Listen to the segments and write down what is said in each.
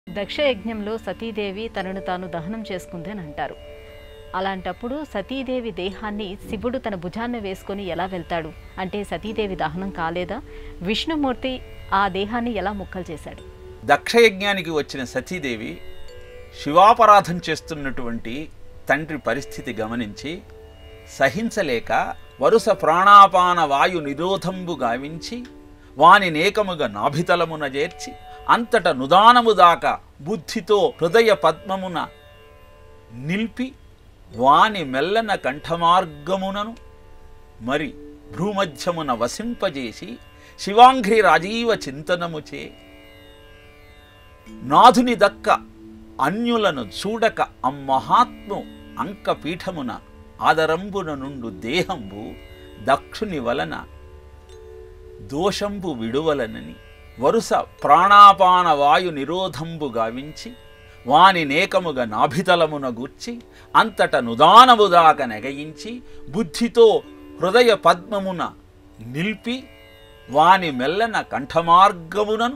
దక్ష యజ్ఞంలో సతీదేవి తనను తాను దహనం చేసుకుంది అని అంటారు అలాంటప్పుడు సతీదేవి దేహాన్ని శివుడు తన భుజాన్న వేసుకొని ఎలా వెళ్తాడు అంటే సతీదేవి దహనం కాలేదా విష్ణుమూర్తి ఆ దేహాన్ని ఎలా ముక్కలు చేశాడు దక్షయజ్ఞానికి వచ్చిన సతీదేవి శివాపరాధం చేస్తున్నటువంటి తండ్రి పరిస్థితి గమనించి సహించలేక వరుస ప్రాణాపాన వాయు నిరోధంబు గావించి వాని నేకముగా నాభితలమున చేర్చి అంతట నుదానము దాకా బుద్ధితో హృదయ పద్మమున నిల్పి వాని మెల్లన కంఠమార్గమునను మరి భ్రూమధ్యమున వసింపజేసి శివాంఘ్రి రాజీవ చింతనముచే నాథుని దక్క అన్యులను చూడక అమ్మహాత్ము అంకపీఠమున ఆదరంబున నుండు దేహంబు దక్షుని వలన దోషంబు విడువలనని వరుస ప్రాణాపాన వాయు నిరోధంబు గావించి వాని నేకముగా నాభితలమున గూర్చి అంతట నుదానము దాక నెగయించి బుద్ధితో హృదయ పద్మమున నిల్పి వాని మెల్లన కంఠమార్గమునను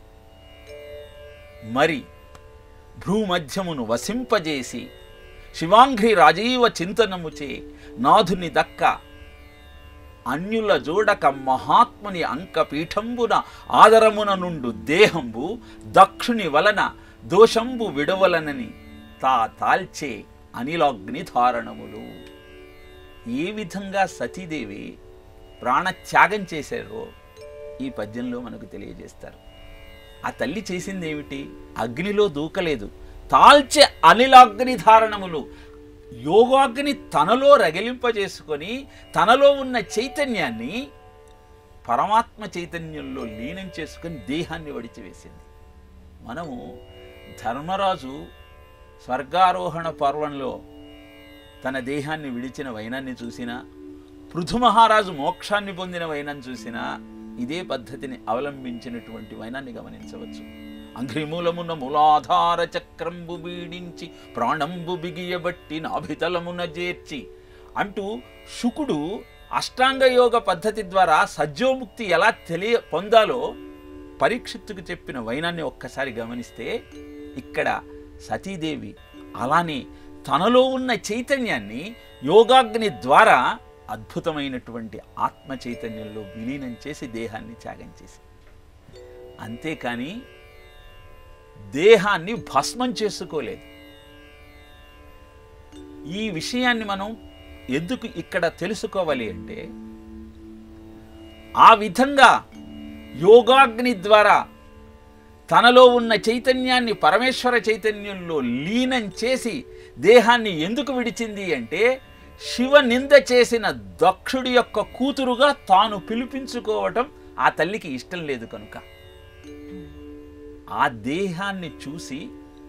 మరి భ్రూమధ్యమును వసింపజేసి శివాంఘ్రి రాజీవ చింతనముచే నాథుని దక్క అన్యుల జోడక మహాత్ముని అంకపీఠంబున ఆదరమున నుండు దేహంబు దక్షుని వలన దోషంబు విడవలనని తా తాల్చే అనిలాగ్ని ధారణములు ఏ విధంగా సతీదేవి ప్రాణత్యాగం చేశారో ఈ పద్యంలో మనకు తెలియజేస్తారు ఆ తల్లి చేసింది ఏమిటి అగ్నిలో దూకలేదు తాల్చే అనిలాగ్ని ధారణములు యోగాగ్ని తనలో రగిలింపజేసుకొని తనలో ఉన్న చైతన్యాన్ని పరమాత్మ చైతన్యంలో లీనం చేసుకొని దేహాన్ని వడిచివేసింది మనము ధర్మరాజు స్వర్గారోహణ పర్వంలో తన దేహాన్ని విడిచిన వైనాన్ని చూసినా పృథు మహారాజు మోక్షాన్ని పొందిన వైనాన్ని చూసినా ఇదే పద్ధతిని అవలంబించినటువంటి వైనాన్ని గమనించవచ్చు అంఘ్రిమూలమున మూలాధార చక్రంబు బీడించి ప్రాణంబు బిగియబట్టి నాభితలమున చేర్చి అంటూ శుకుడు అష్టాంగ యోగ పద్ధతి ద్వారా సజ్జోముక్తి ఎలా తెలియ పొందాలో పరీక్షిత్తుకు చెప్పిన వైనాన్ని ఒక్కసారి గమనిస్తే ఇక్కడ సతీదేవి అలానే తనలో ఉన్న చైతన్యాన్ని యోగాగ్ని ద్వారా అద్భుతమైనటువంటి ఆత్మ చైతన్యంలో విలీనం చేసి దేహాన్ని త్యాగం చేసి అంతేకాని దేహాన్ని భస్మం చేసుకోలేదు ఈ విషయాన్ని మనం ఎందుకు ఇక్కడ తెలుసుకోవాలి అంటే ఆ విధంగా యోగాగ్ని ద్వారా తనలో ఉన్న చైతన్యాన్ని పరమేశ్వర చైతన్యంలో లీనం చేసి దేహాన్ని ఎందుకు విడిచింది అంటే శివ నింద చేసిన దక్షుడి యొక్క కూతురుగా తాను పిలిపించుకోవటం ఆ తల్లికి ఇష్టం లేదు కనుక ఆ దేహాన్ని చూసి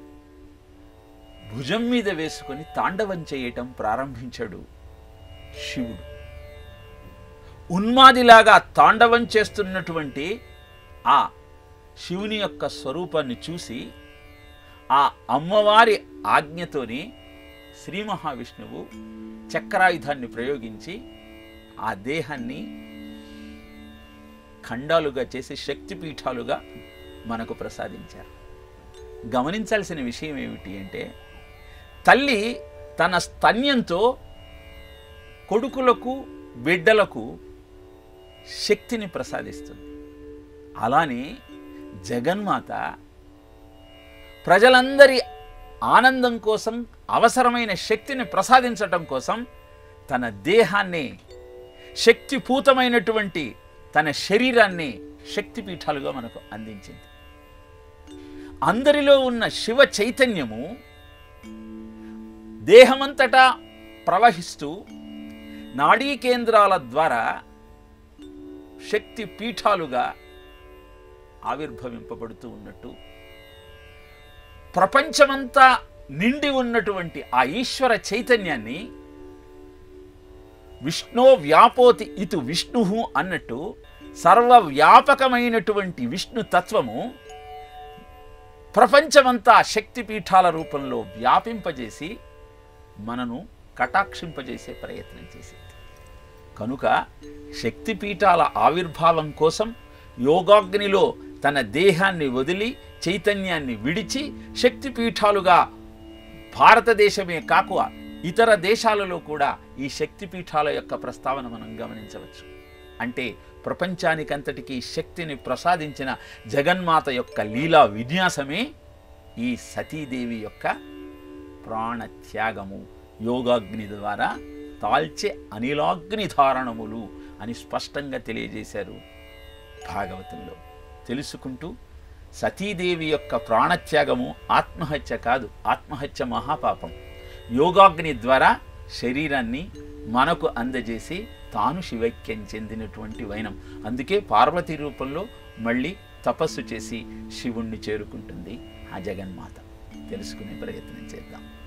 భుజం మీద వేసుకొని తాండవం చేయటం ప్రారంభించాడు శివుడు ఉన్మాదిలాగా తాండవం చేస్తున్నటువంటి ఆ శివుని యొక్క స్వరూపాన్ని చూసి ఆ అమ్మవారి ఆజ్ఞతోని శ్రీ మహావిష్ణువు చక్రాయుధాన్ని ప్రయోగించి ఆ దేహాన్ని ఖండాలుగా చేసి శక్తిపీఠాలుగా మనకు ప్రసాదించారు గమనించాల్సిన విషయం ఏమిటి అంటే తల్లి తన స్తన్యంతో కొడుకులకు బిడ్డలకు శక్తిని ప్రసాదిస్తుంది అలానే జగన్మాత ప్రజలందరి ఆనందం కోసం అవసరమైన శక్తిని ప్రసాదించటం కోసం తన దేహాన్ని శక్తిపూతమైనటువంటి తన శరీరాన్ని శక్తిపీఠాలుగా మనకు అందించింది అందరిలో ఉన్న శివ చైతన్యము దేహమంతటా ప్రవహిస్తూ నాడీ కేంద్రాల ద్వారా శక్తి పీఠాలుగా ఆవిర్భవింపబడుతూ ఉన్నట్టు ప్రపంచమంతా నిండి ఉన్నటువంటి ఆ ఈశ్వర చైతన్యాన్ని విష్ణో వ్యాపోతి ఇటు విష్ణు అన్నట్టు సర్వవ్యాపకమైనటువంటి విష్ణు తత్వము ప్రపంచమంతా శక్తిపీఠాల రూపంలో వ్యాపింపజేసి మనను కటాక్షింపజేసే ప్రయత్నం చేసింది కనుక శక్తిపీఠాల ఆవిర్భావం కోసం యోగాగ్నిలో తన దేహాన్ని వదిలి చైతన్యాన్ని విడిచి శక్తిపీఠాలుగా భారతదేశమే కాకు ఇతర దేశాలలో కూడా ఈ శక్తిపీఠాల యొక్క ప్రస్తావన మనం గమనించవచ్చు అంటే ప్రపంచానికంతటికీ శక్తిని ప్రసాదించిన జగన్మాత యొక్క లీలా విన్యాసమే ఈ సతీదేవి యొక్క ప్రాణత్యాగము యోగాగ్ని ద్వారా తాల్చే అనిలాగ్ని ధారణములు అని స్పష్టంగా తెలియజేశారు భాగవతంలో తెలుసుకుంటూ సతీదేవి యొక్క ప్రాణత్యాగము ఆత్మహత్య కాదు ఆత్మహత్య మహాపాపం యోగాగ్ని ద్వారా శరీరాన్ని మనకు అందజేసి తాను శివైక్యం చెందినటువంటి వైనం అందుకే పార్వతీ రూపంలో మళ్ళీ తపస్సు చేసి శివుణ్ణి చేరుకుంటుంది ఆ జగన్మాత తెలుసుకునే ప్రయత్నం చేద్దాం